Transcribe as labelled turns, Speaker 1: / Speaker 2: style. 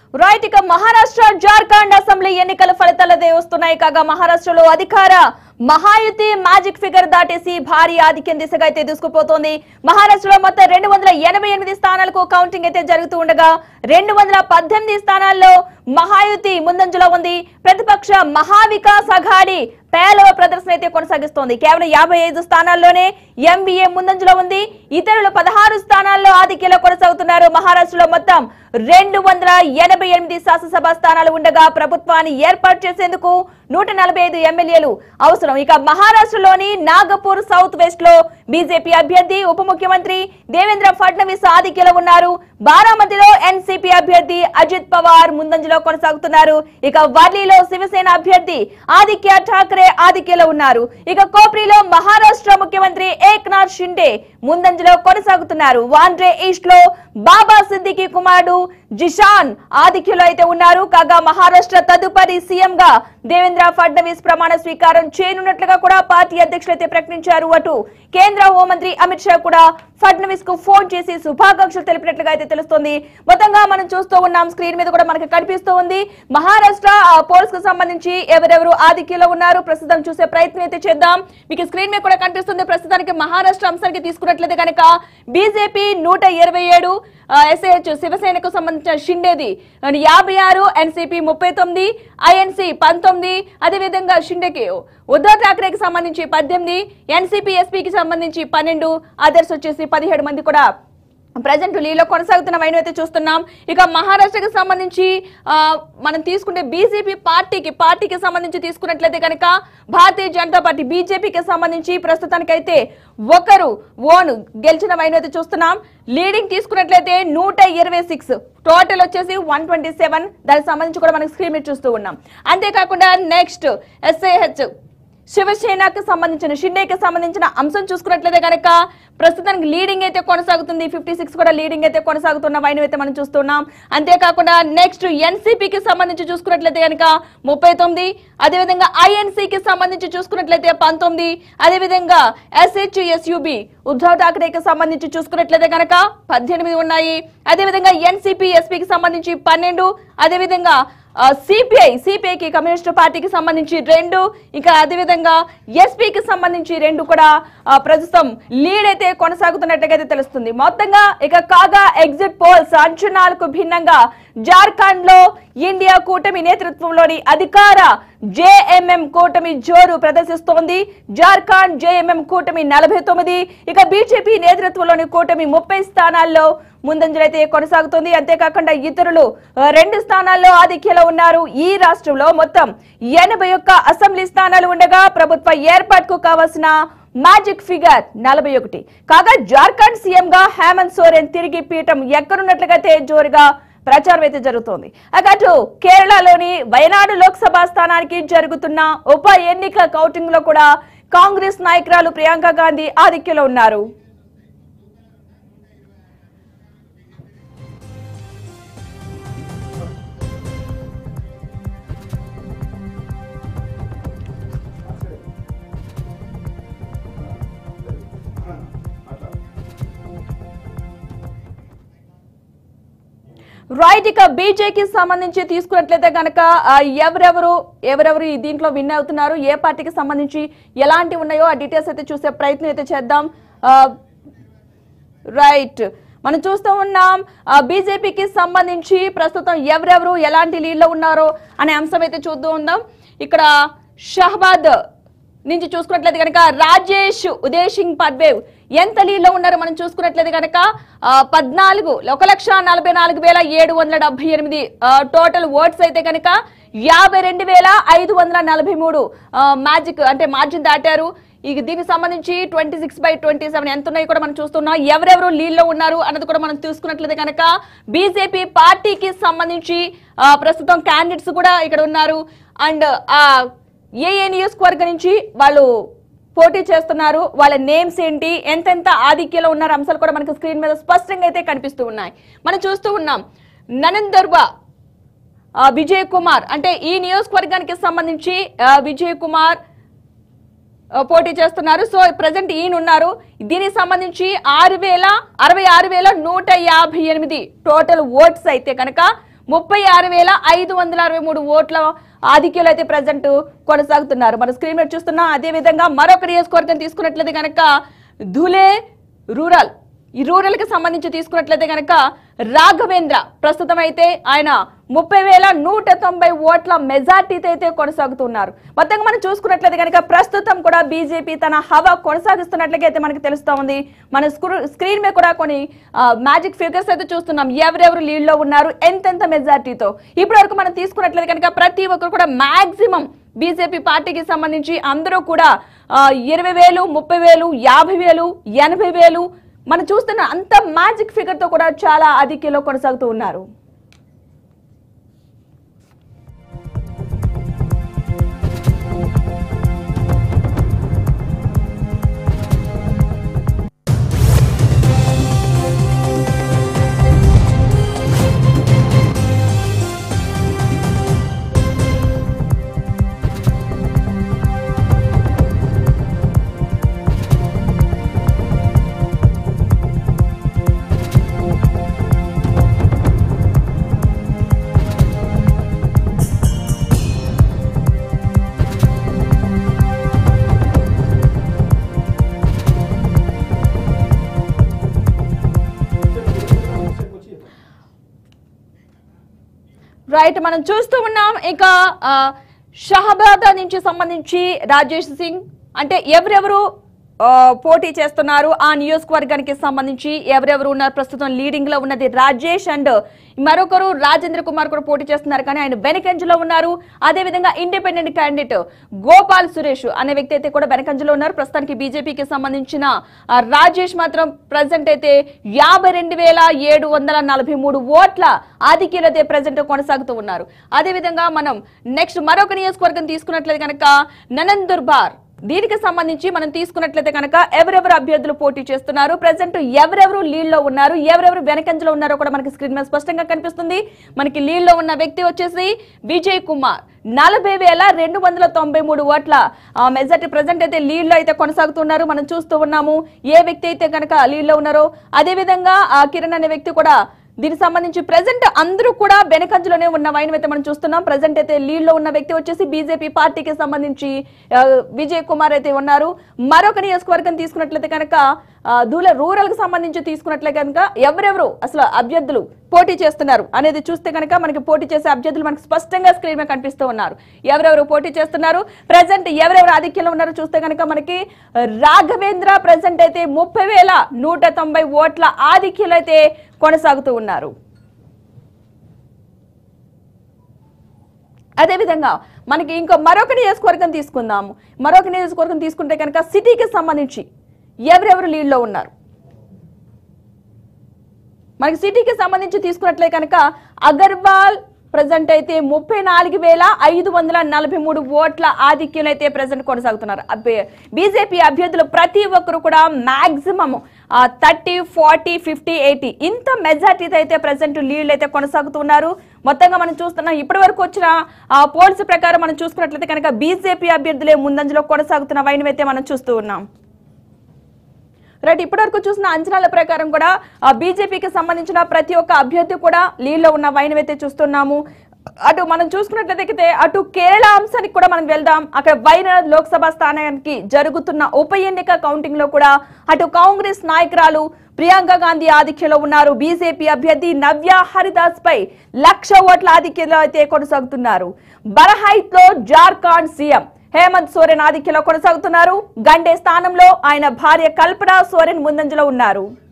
Speaker 1: right ఇక Maharashtra Jharkhand assembly ఎన్నికల ఫలితాలదే వస్తున్నాయి కాగా మహారాష్ట్రలో అధికార మహాయుతి మ్యాజిక్ ఫిగర్ దాటేసి భారీ ఆధిక్యం దిశగా అయితే దూసుకుపోతోంది మహారాష్ట్రలో మొత్తం రెండు వందల ఎనభై ఎనిమిది స్థానాలకు కౌంటింగ్ అయితే జరుగుతూ ఉండగా రెండు వందల పద్దెనిమిది స్థానాల్లో మహాయుతి ముందంజలో ఉంది ప్రతిపక్ష మహావికాస్ అఘాడి పేలవ ప్రదర్శన అయితే కొనసాగిస్తోంది కేవలం యాభై ఐదు స్థానాల్లోనే ఎంబీఏ ముందంజలో ఉంది ఇతరులు పదహారు స్థానాల్లో ఆధిక్యంలో కొనసాగుతున్నారు మహారాష్ట్రలో మొత్తం రెండు వందల ఎనభై ఎనిమిది శాసనసభ స్థానాలు ఉండగా ప్రభుత్వాన్ని ఏర్పాటు చేసేందుకు నూట నలభై ఐదు ఎమ్మెల్యేలు అవసరం ఇక మహారాష్ట్రలోని నాగపూర్ సౌత్ వెస్ట్ లో బీజేపీ అభ్యర్థి ఉప ముఖ్యమంత్రి దేవేంద్ర ఫడ్నవీస్ ఆధిక్యంలో ఉన్నారు బారామతిలో ఎన్సీపీ అభ్యర్థి అజిత్ పవార్ ముందంజలో కొనసాగుతున్నారు ఇక వర్లీలో శివసేన అభ్యర్థి ఆదిత్య ఠాకరే ఆధిక్యంలో ఉన్నారు ఇక కోప్రీలో మహారాష్ట్ర ముఖ్యమంత్రి ఏక్నాథ్ షిండే ముందంజలో కొనసాగుతున్నారు వాండ్రే ఈస్ట్ లో బాబా సిద్దికి కుమారుడు జిషాన్ ఆధిక్యంలో అయితే ఉన్నారు కాగా మహారాష్ట్ర తదుపరి సీఎం గా దేవేంద్ర ఫడ్నవీస్ ప్రమాణ స్వీకారం చేయనున్నట్లుగా కూడా పార్టీ అధ్యక్షులు అయితే ప్రకటించారు అటు కేంద్ర హోంమంత్రి అమిత్ షా కూడా ఫడ్నవీస్ కు ఫోన్ చేసి శుభాకాంక్షలు తెలిపినట్లుగా అయితే తెలుస్తోంది మొత్తంగా మనం చూస్తూ ఉన్నాం స్క్రీన్ మీద కూడా మనకి కనిపిస్తూ ఉంది మహారాష్ట్ర పోల్స్ కు సంబంధించి ఎవరెవరు ఆధిక్యంలో ఉన్నారు ప్రస్తుతం చూసే ప్రయత్నం అయితే చేద్దాం మీకు స్క్రీన్ మీద కూడా కనిపిస్తుంది ప్రస్తుతానికి మహారాష్ట్ర అంశానికి తీసుకున్నట్లయితే కనుక బీజేపీ నూట ఇరవై ఏడు ఎస్ఐహెచ్ శివసేనకు సంబంధించిన షిండేది యాభై ఆరు ఎన్సీపీ ముప్పై తొమ్మిది ఐఎన్సీ పంతొమ్మిది అదేవిధంగా షిండేకి ఉద్ధవ్ ఠాక్రేకి సంబంధించి పద్దెనిమిది ఎన్సీపీ ఎస్పీకి సంబంధించి పన్నెండు అదర్స్ వచ్చేసి పదిహేడు మంది కూడా ప్రజెంట్ లీలో కొనసాగుతున్న వైన అయితే చూస్తున్నాం ఇక మహారాష్ట్రకి సంబంధించి ఆ, మనం తీసుకుంటే బీజేపీ పార్టీకి పార్టీకి సంబంధించి తీసుకున్నట్లయితే కనుక భారతీయ జనతా పార్టీ బీజేపీకి సంబంధించి ప్రస్తుతానికైతే ఒకరు ఓన్ గెలిచిన వైన అయితే చూస్తున్నాం లీడింగ్ తీసుకున్నట్లయితే నూట ఇరవై సిక్స్ టోటల్ వచ్చేసి వన్ ట్వంటీ సెవెన్ దానికి సంబంధించి కూడా మనకి స్క్రీన్ మీద చూస్తూ ఉన్నాం అంతేకాకుండా నెక్స్ట్ ఎస్ఏహెచ్ శివసేనకు సంబంధించిన షిండేకి సంబంధించిన అంశం చూసుకున్నట్లయితే కనుక ప్రస్తుతానికి లీడింగ్ అయితే కొనసాగుతుంది ఫిఫ్టీ సిక్స్ కూడా లీడింగ్ అయితే కొనసాగుతున్న వైన అయితే మనం చూస్తున్నాం అంతేకాకుండా నెక్స్ట్ ఎన్సీపీకి సంబంధించి చూసుకున్నట్లయితే కనుక ముప్పై తొమ్మిది అదేవిధంగా ఐఎన్సీకి సంబంధించి చూసుకున్నట్లయితే పంతొమ్మిది అదేవిధంగా ఎస్హెచ్ఎస్యుబి ఉద్ధవ్ ఠాక్రేకి సంబంధించి చూసుకున్నట్లయితే కనుక పద్దెనిమిది ఉన్నాయి అదేవిధంగా ఎన్సీపీ ఎస్పీకి సంబంధించి పన్నెండు అదేవిధంగా సిపిఐ సిపిఐకి కమ్యూనిస్ట్ పార్టీకి సంబంధించి రెండు ఇంకా అదేవిధంగా ఎస్పీకి సంబంధించి రెండు కూడా ఆ, ప్రస్తుతం లీడ్ అయితే కొనసాగుతున్నట్టుగా అయితే తెలుస్తుంది మొత్తంగా ఇక కాగా ఎగ్జిట్ పోల్స్ అంచనాలకు భిన్నంగా జార్ఖండ్ లో ఇండియా కూటమి నేతృత్వంలోని అధికార జేఎంఎం కూటమి జోరు ప్రదర్శిస్తోంది జార్ఖండ్ జేఎంఎం కూటమి నలభై తొమ్మిది ఇక బీజేపీ నేతృత్వంలోని కూటమి ముప్పై స్థానాల్లో ముందంజలైతే కొనసాగుతుంది అంతేకాకుండా ఇతరులు ఆ, రెండు స్థానాల్లో ఆధిక్యంలో ఉన్నారు ఈ రాష్ట్రంలో మొత్తం ఎనభై ఒక్క అసెంబ్లీ స్థానాలు ఉండగా ప్రభుత్వ ఏర్పాటుకు కావాల్సిన మ్యాజిక్ ఫిగర్ నలభై ఒకటి కాగా జార్ఖండ్ సీఎం గా హేమంత్ సోరెన్ తిరిగి పీఠం ఎక్కడున్నట్లుగా అయితే జోరుగా ప్రచారం అయితే జరుగుతోంది అక అటు కేరళలోని వయనాడు లోక్సభ స్థానానికి జరుగుతున్న ఉప ఎన్నిక కౌంటింగ్ లో కూడా కాంగ్రెస్ నాయకురాలు ప్రియాంక గాంధీ ఆధిక్యంలో ఉన్నారు రైట్ ఇక బీజేకి సంబంధించి తీసుకున్నట్లయితే కనుక ఆ, ఎవరెవరు ఎవరెవరు ఈ దీంట్లో విన్ అవుతున్నారు ఏ పార్టీకి సంబంధించి ఎలాంటి ఉన్నాయో ఆ డీటెయిల్స్ అయితే చూసే ప్రయత్నం అయితే చేద్దాం ఆ, రైట్ మనం చూస్తూ ఉన్నాం బీజేపీకి సంబంధించి ప్రస్తుతం ఎవరెవరు ఎలాంటి లీడ్లో ఉన్నారో అనే అంశం అయితే చూస్తూ ఉందాం ఇక్కడ షహబాద్ నుంచి చూసుకున్నట్లయితే కనుక రాజేష్ ఉదయ్ సింగ్ పడ్వేవ్ ఎంత లీడ్లో ఉన్నారో మనం చూసుకున్నట్లయితే కనుక ఆ, పద్నాలుగు ఒక లక్ష నలభై నాలుగు వేల ఏడు వందల డెబ్బై ఎనిమిది టోటల్ ఓట్స్ అయితే కనుక యాభై రెండు వేల ఐదు వందల నలభై మూడు మ్యాజిక్ అంటే మార్జిన్ దాటారు ఇక దీనికి సంబంధించి twenty six by twenty seven ఎంత ఉన్నాయో కూడా మనం చూస్తున్నాం ఎవరెవరు లీడ్లో ఉన్నారు అన్నది కూడా మనం చూసుకున్నట్లయితే కనుక బీజేపీ పార్టీకి సంబంధించి ఆ, ప్రస్తుతం క్యాండిడేట్స్ కూడా ఇక్కడ ఉన్నారు అండ్ ఆ ఏ ఏ నియోజకవర్గం నుంచి వాళ్ళు పోటీ చేస్తున్నారు వాళ్ళ నేమ్స్ ఏంటి ఎంతెంత ఆధిక్యంలో ఉన్నారు అంశాలు కూడా మనకు స్క్రీన్ మీద స్పష్టంగా అయితే కనిపిస్తూ ఉన్నాయి మనం చూస్తూ ఉన్నాం ననందర్బా ఆ, విజయ్ కుమార్ అంటే ఈ నియోజకవర్గానికి సంబంధించి ఆ, విజయ్ కుమార్ ఆ, పోటీ చేస్తున్నారు సో ప్రజెంట్ ఈయన ఉన్నారు దీనికి సంబంధించి ఆరు వేల అరవై ఆరు వేల నూట యాభై ఎనిమిది టోటల్ ఓట్స్ అయితే కనుక ముప్పై ఆరు వేల ఐదు వందల అరవై మూడు ఓట్ల ఆధిక్యులు అయితే ప్రజెంట్ కొనసాగుతున్నారు మన స్క్రీన్ మీద చూస్తున్నాం అదే విధంగా మరొక నియోజకవర్గం తీసుకున్నట్లయితే కనుక ధులే రూరల్ ఈ రూరల్ కి సంబంధించి తీసుకున్నట్లయితే కనుక రాఘవేంద్ర ప్రస్తుతం అయితే ఆయన ముప్పై వేల నూట తొంభై ఓట్ల మెజార్టీతో అయితే కొనసాగుతున్నారు మొత్తంగా మనం చూసుకున్నట్లయితే కనుక ప్రస్తుతం కూడా బీజేపీ తన హవా కొనసాగిస్తున్నట్లుగా అయితే మనకి తెలుస్తా ఉంది మన స్క్రూ- స్క్రీన్ మీద కూడా కొన్ని మ్యాజిక్ ఫిగర్స్ అయితే చూస్తున్నాం ఎవరెవరు లీడ్ లో ఉన్నారు ఎంతెంత మెజార్టీతో ఇప్పటి వరకు మనం తీసుకున్నట్లయితే కనుక ప్రతి ఒక్కరు కూడా మాక్సిమం బీజేపీ పార్టీకి సంబంధించి అందరూ కూడా ఆ, ఇరవై వేలు ముప్పై వేలు యాభై వేలు ఎనభై వేలు మనం చూస్తున్న అంత మ్యాజిక్ ఫిగర్ తో కూడా చాలా ఆధిక్యంలో కొనసాగుతూ ఉన్నారు రైట్ మనం చూస్తూ ఉన్నాం ఇక ఆ, షహబాద్ నుంచి సంబంధించి రాజేష్ సింగ్ అంటే ఎవరెవరు ఆ, పోటీ చేస్తున్నారు ఆ నియోజకవర్గానికి సంబంధించి ఎవరెవరు ఉన్నారు ప్రస్తుతం లీడింగ్ లో ఉన్నది రాజేష్ అండ్ మరొకరు రాజేంద్ర కుమార్ కూడా పోటీ చేస్తున్నారు కానీ ఆయన వెనకంజలో ఉన్నారు అదే విధంగా ఇండిపెండెంట్ క్యాండిడేట్ గోపాల్ సురేష్ అనే వ్యక్తి అయితే కూడా వెనకంజలో ఉన్నారు ప్రస్తుతానికి బీజేపీకి సంబంధించిన ఆ, రాజేష్ మాత్రం ప్రజెంట్ అయితే యాభై రెండు వేల ఏడు వందల నలభై మూడు ఓట్ల ఆధిక్యులు అయితే ప్రజెంట్ కొనసాగుతూ ఉన్నారు అదే విధంగా మనం నెక్స్ట్ మరొక నియోజకవర్గం తీసుకున్నట్లయితే కనుక ననందుర్బార్ దీనికి సంబంధించి మనం తీసుకున్నట్లయితే కనుక ఎవరెవరు అభ్యర్థులు పోటీ చేస్తున్నారు ప్రజెంట్ ఎవరెవరు లీడ్ లో ఉన్నారు ఎవరెవరు వెనకంజలో ఉన్నారో కూడా మనకి స్క్రీన్ మీద స్పష్టంగా కనిపిస్తుంది మనకి లీడ్ లో ఉన్న వ్యక్తి వచ్చేసి విజయ్ కుమార్ నలభై వేల రెండు వందల తొంభై మూడు ఓట్ల మెజార్టీ ప్రజెంట్ అయితే లీడ్ లో అయితే కొనసాగుతున్నారు మనం చూస్తూ ఉన్నాము ఏ వ్యక్తి అయితే కనుక లీడ్ లో ఉన్నారో అదే విధంగా ఆ కిరణ్ అనే వ్యక్తి కూడా దీనికి సంబంధించి ప్రజెంట్ అందరూ కూడా వెనకంజలోనే ఉన్న వైన్ అయితే మనం చూస్తున్నాం ప్రజెంట్ అయితే లీడ్ లో ఉన్న వ్యక్తి వచ్చేసి బీజేపీ పార్టీకి సంబంధించి ఆ, విజయ్ కుమార్ అయితే ఉన్నారు మరొక నియోజకవర్గం తీసుకున్నట్లయితే కనుక ఆ, దూల రూరల్ కి సంబంధించి తీసుకున్నట్లయితే కనుక ఎవరెవరు అసలు అభ్యర్థులు పోటీ చేస్తున్నారు అనేది చూస్తే కనుక మనకి పోటీ చేసే అభ్యర్థులు మనకి స్పష్టంగా స్క్రీన్ మీద కనిపిస్తూ ఉన్నారు ఎవరెవరు పోటీ చేస్తున్నారు ప్రజెంట్ ఎవరెవరు ఆధిక్యంలో ఉన్నారో చూస్తే కనుక మనకి రాఘవేంద్ర ప్రజెంట్ అయితే ముప్పై వేల నూట తొంభై ఓట్ల ఆధిక్యులు అయితే కొనసాగుతూ ఉన్నారు అదేవిధంగా మనకి ఇంకో మరొక నియోజకవర్గం తీసుకుందాము మరొక నియోజకవర్గం తీసుకుంటే కనుక సిటీకి సంబంధించి ఎవరెవరు లీడ్లో ఉన్నారు మనకి సిటీకి సంబంధించి తీసుకున్నట్లే కనుక అగర్వాల్ ప్రజెంట్ అయితే ముప్పై నాలుగు వేల ఐదు వందల నలభై మూడు ఓట్ల ఆధిక్యులు అయితే ప్రజెంట్ కొనసాగుతున్నారు బీజేపీ అభ్యర్థులు ప్రతి ఒక్కరు కూడా maximum thirty forty fifty eighty ఇంత మెజార్టీతో అయితే ప్రజెంట్ లీడ్లు అయితే కొనసాగుతున్నారు మొత్తంగా మనం చూస్తున్నాం ఇప్పటి వరకు వచ్చిన పోల్స్ ప్రకారం మనం చూసుకున్నట్లయితే కనుక బీజేపీ అభ్యర్థులే ముందంజలో కొనసాగుతున్న వైన్ అయితే మనం చూస్తూ ఉన్నాం రైట్ ఇప్పటివరకు చూసిన అంచనాల ప్రకారం కూడా ఆ, బీజేపీకి సంబంధించిన ప్రతి ఒక్క అభ్యర్థి కూడా లీడ్లో ఉన్న వైన్ అయితే చూస్తున్నాము అటు మనం చూసుకున్నట్లయితే అటు కేరళ అంశానికి కూడా మనం వెళ్దాం అక్కడ వైనాడ్ లోక్సభ స్థానానికి జరుగుతున్న ఉప ఎన్నిక కౌంటింగ్ లో కూడా అటు కాంగ్రెస్ నాయకురాలు ప్రియాంక గాంధీ ఆధిక్యంలో ఉన్నారు బీజేపీ అభ్యర్థి నవ్య హరిదాస్ పై లక్ష ఓట్ల ఆధిక్యంలో అయితే కొనసాగుతున్నారు బరహైత్ లో జార్ఖండ్ సీఎం హేమంత్ సోరెన్ ఆధిక్యంలో కొనసాగుతున్నారు గండే స్థానంలో ఆయన భార్య కల్పన సోరెన్ ముందంజలో ఉన్నారు